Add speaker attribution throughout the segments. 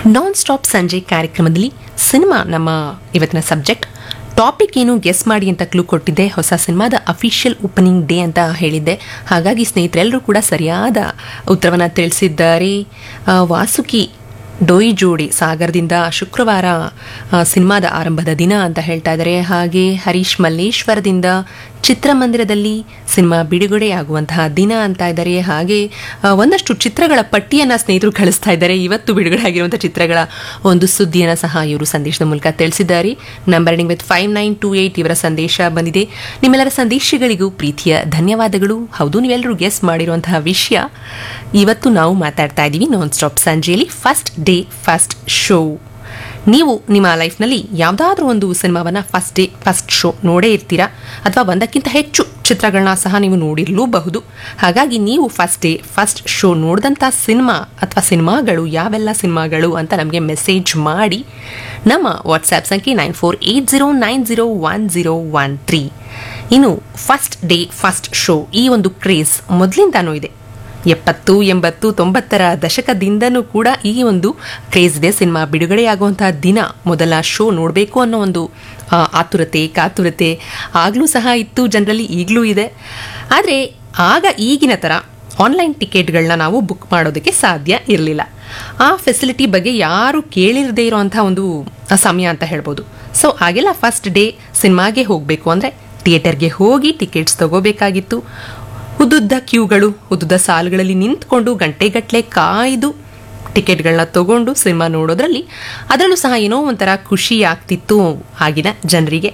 Speaker 1: non stop ಸಂಜೆ ಕಾರ್ಯಕ್ರಮದಲ್ಲಿ cinema ನಮ್ಮ ಇವತ್ತಿನ ಸಬ್ಜೆಕ್ಟ್ ಟಾಪಿಕ್ ಏನು ಗೆಸ್ ಮಾಡಿ ಅಂತ ಕ್ಲೂ ಕೊಟ್ಟಿದ್ದೆ ಹೊಸ ಸಿನಿಮಾದ ಅಫಿಷಿಯಲ್ ಓಪನಿಂಗ್ ಡೇ ಅಂತ ಹೇಳಿದ್ದೆ ಹಾಗಾಗಿ ಸ್ನೇಹಿತರೆಲ್ಲರೂ ಕೂಡ ಸರಿಯಾದ ಉತ್ತರವನ್ನು ತಿಳಿಸಿದ್ದಾರೆ ಆ, ವಾಸುಕಿ ಡೋಯಿ ಜೋಡಿ ಸಾಗರದಿಂದ ಶುಕ್ರವಾರ ಆ, ಸಿನಿಮಾದ ಆರಂಭದ ದಿನ ಅಂತ ಹೇಳ್ತಾ ಇದ್ದಾರೆ ಹಾಗೆ ಹರೀಶ್ ಮಲ್ಲೇಶ್ವರದಿಂದ ಚಿತ್ರಮಂದಿರದಲ್ಲಿ ಸಿನಿಮಾ ಬಿಡುಗಡೆಯಾಗುವಂತಹ ದಿನ ಅಂತ ಇದ್ದಾರೆ ಹಾಗೆ ಆ, ಒಂದಷ್ಟು ಚಿತ್ರಗಳ ಪಟ್ಟಿಯನ್ನು ಸ್ನೇಹಿತರು ಕಳಿಸ್ತಾ ಇದ್ದಾರೆ ಇವತ್ತು ಬಿಡುಗಡೆ ಆಗಿರುವಂತಹ ಚಿತ್ರಗಳ ಒಂದು ಸುದ್ದಿಯನ್ನು ಸಹ ಇವರು ಸಂದೇಶದ ಮೂಲಕ ತಿಳಿಸಿದ್ದಾರೆ number ending with five nine two eight ಇವರ ಸಂದೇಶ ಬಂದಿದೆ ನಿಮ್ಮೆಲ್ಲರ ಸಂದೇಶಗಳಿಗೂ ಪ್ರೀತಿಯ ಧನ್ಯವಾದಗಳು ಹೌದು ನೀವೆಲ್ಲರೂ ಗೆಸ್ ಮಾಡಿರುವಂತಹ ವಿಷಯ ಇವತ್ತು ನಾವು ಮಾತಾಡ್ತಾ ಇದ್ದೀವಿ ನಾನ್ ಸ್ಟಾಪ್ ಸಂಜೆಯಲ್ಲಿ ಫಸ್ಟ್ ಡೇ ಫಸ್ಟ್ ಶೋ ನೀವು ನಿಮ್ಮ ಲೈಫ್ನಲ್ಲಿ ಯಾವುದಾದ್ರೂ ಒಂದು ಸಿನಿಮಾವನ್ನು ಫಸ್ಟ್ ಡೇ ಫಸ್ಟ್ ಶೋ ನೋಡೇ ಇರ್ತೀರಾ ಅಥವಾ ಒಂದಕ್ಕಿಂತ ಹೆಚ್ಚು ಚಿತ್ರಗಳನ್ನ ಸಹ ನೀವು ನೋಡಿರಲೂಬಹುದು ಹಾಗಾಗಿ ನೀವು ಫಸ್ಟ್ ಡೇ ಫಸ್ಟ್ ಶೋ ನೋಡಿದಂಥ ಸಿನಿಮಾ ಅಥವಾ ಸಿನಿಮಾಗಳು ಯಾವೆಲ್ಲ ಸಿನಿಮಾಗಳು ಅಂತ ನಮಗೆ ಮೆಸೇಜ್ ಮಾಡಿ ನಮ್ಮ ವಾಟ್ಸ್ಆ್ಯಪ್ ಸಂಖ್ಯೆ nine four eight zero nine zero one zero one three ಇನ್ನು ಫಸ್ಟ್ ಡೇ ಫಸ್ಟ್ ಶೋ ಈ ಒಂದು ಕ್ರೇಜ್ ಮೊದಲಿಂದಾನೂ ಇದೆ ಎಪ್ಪತ್ತು ಎಂಬತ್ತು ತೊಂಬತ್ತರ ದಶಕದಿಂದನೂ ಕೂಡ ಈ ಒಂದು ಕ್ರೇಜ್ ಇದೆ ಸಿನಿಮಾ ಬಿಡುಗಡೆಯಾಗುವಂತಹ ದಿನ ಮೊದಲ ಶೋ ನೋಡಬೇಕು ಅನ್ನೋ ಒಂದು ಆ, ಆತುರತೆ ಕಾತುರತೆ ಆಗಲೂ ಸಹ ಇತ್ತು ಜನರಲ್ಲಿ ಈಗಲೂ ಇದೆ ಆದರೆ ಆಗ ಈಗಿನ ಥರ ಆನ್ಲೈನ್ ಟಿಕೆಟ್ಗಳನ್ನ ನಾವು ಬುಕ್ ಮಾಡೋದಕ್ಕೆ ಸಾಧ್ಯ ಇರಲಿಲ್ಲ ಆ ಫೆಸಿಲಿಟಿ ಬಗ್ಗೆ ಯಾರು ಕೇಳಿರದೇ ಇರೋವಂಥ ಒಂದು ಸಮಯ ಅಂತ ಹೇಳ್ಬೋದು ಸೊ ಆಗೆಲ್ಲ ಫಸ್ಟ್ ಡೇ ಸಿನಿಮಾಗೆ ಹೋಗಬೇಕು ಅಂದರೆ ಥಿಯೇಟರ್ಗೆ ಹೋಗಿ ಟಿಕೆಟ್ಸ್ ತಗೋಬೇಕಾಗಿತ್ತು ಉದ್ದುದ್ದ ಕ್ಯೂಗಳು ಉದ್ದುದ್ದ ಸಾಲುಗಳಲ್ಲಿ ನಿಂತ್ಕೊಂಡು ಗಂಟೆಗಟ್ಟಲೆ ಕಾಯ್ದು ಟಿಕೆಟ್ಗಳನ್ನ ತಗೊಂಡು ಸಿನಿಮಾ ನೋಡೋದ್ರಲ್ಲಿ ಅದರಲ್ಲೂ ಸಹ ಏನೋ ಒಂಥರ ಖುಷಿ ಆಗ್ತಿತ್ತು ಆಗಿನ ಜನರಿಗೆ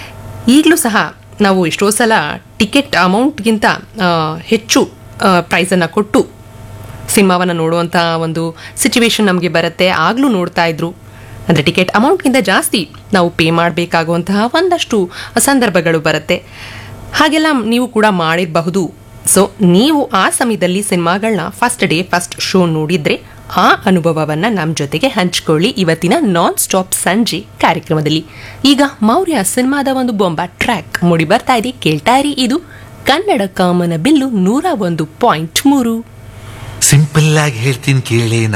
Speaker 1: ಈಗಲೂ ಸಹ ನಾವು ಎಷ್ಟೋ ಸಲ ಟಿಕೆಟ್ ಅಮೌಂಟ್ಗಿಂತ ಆ, ಹೆಚ್ಚು ಪ್ರೈಸನ್ನು ಕೊಟ್ಟು ಸಿನಿಮಾವನ್ನು ನೋಡುವಂಥ ಒಂದು ಸಿಚುವೇಶನ್ ನಮಗೆ ಬರುತ್ತೆ ಆಗಲೂ ನೋಡ್ತಾ ಇದ್ರು ಅಂದರೆ ಟಿಕೆಟ್ ಅಮೌಂಟ್ಗಿಂತ ಜಾಸ್ತಿ ನಾವು ಪೇ ಮಾಡಬೇಕಾಗುವಂತಹ ಒಂದಷ್ಟು ಸಂದರ್ಭಗಳು ಬರುತ್ತೆ ಹಾಗೆಲ್ಲ ನೀವು ಕೂಡ ಮಾಡಿರಬಹುದು ಸೊ ನೀವು ಆ ಸಮಯದಲ್ಲಿ ಸಿನಿಮಾಗಳನ್ನ ಫಸ್ಟ್ ಡೇ ಫಸ್ಟ್ ಶೋ ನೋಡಿದ್ರೆ ಆ ಅನುಭವವನ್ನು ನಮ್ಮ ಜೊತೆಗೆ ಹಂಚ್ಕೊಳ್ಳಿ ಇವತ್ತಿನ ನಾನ್ ಸ್ಟಾಪ್ ಸಂಜೆ ಕಾರ್ಯಕ್ರಮದಲ್ಲಿ ಈಗ ಮೌರ್ಯ ಸಿನಿಮಾದ ಒಂದು ಬೊಂಬ ಟ್ರ್ಯಾಕ್ ಮೂಡಿ ಬರ್ತಾ ಇದೆ ಕೇಳ್ತಾ ಇರಿ ಇದು ಕನ್ನಡ ಕಾಮನ ಬಿಲ್ಲು ನೂರ ಒಂದು ಪಾಯಿಂಟ್ ಮೂರು
Speaker 2: ಸಿಂಪಲ್ ಆಗಿ ಹೇಳ್ತೀನಿ ಕೇಳಿ